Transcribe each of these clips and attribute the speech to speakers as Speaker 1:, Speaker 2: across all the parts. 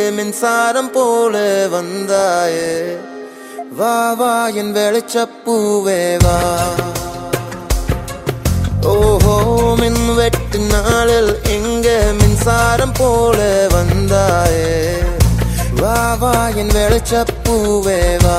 Speaker 1: மின்சாரம் போல வந்தாயே வா வா என் வெளிச்சப்பூவே வா ஓஹோ மின் வெட்டு நாளில் எங்க மின்சாரம் போல வந்தாயே வா வா என் வெளிச்சப்பூவே வா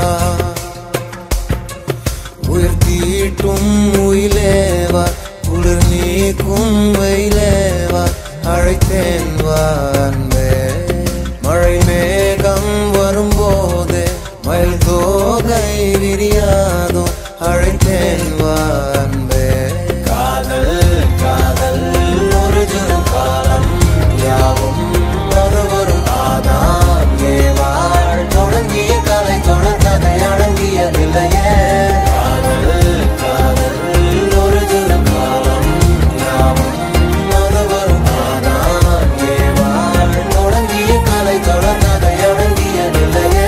Speaker 1: உயிர் தீட்டும் உயிலேவா குளிர் நீக்கும் வெயிலேவா அழைத்தேன் வா அன்பே மழை மேகம் வரும்போது மயில் தோகை விரியாதோ அழைத்தேன் வா அன்பே காதல் காதல் ஒரு ஜனம் காலம் யாவும் அது வரும் ஆதான் ஏவாள் தொடங்கிய கலை தொடர் கதை அடங்கியதில்லையே காதல் காதல் ஒரு ஜனம் காலம் யாவும் அது வரும் ஆதான் ஏவாள் தொடங்கிய கலை தொடர் கதை அடங்கியதில்லையே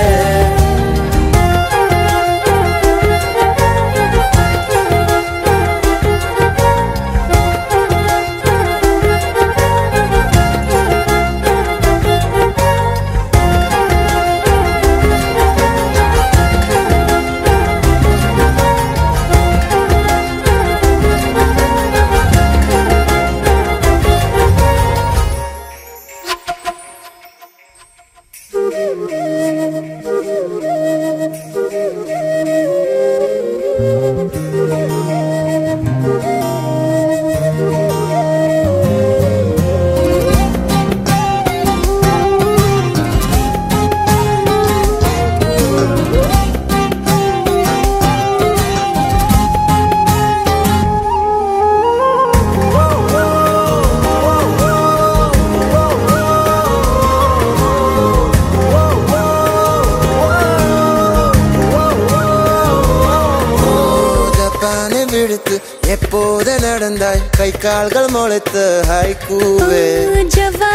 Speaker 1: ஜப்பானை விடுத்து எப்போது நடந்தாய் கை கால்கள் முளைத்து ஹைக்கூவே
Speaker 2: ஜவா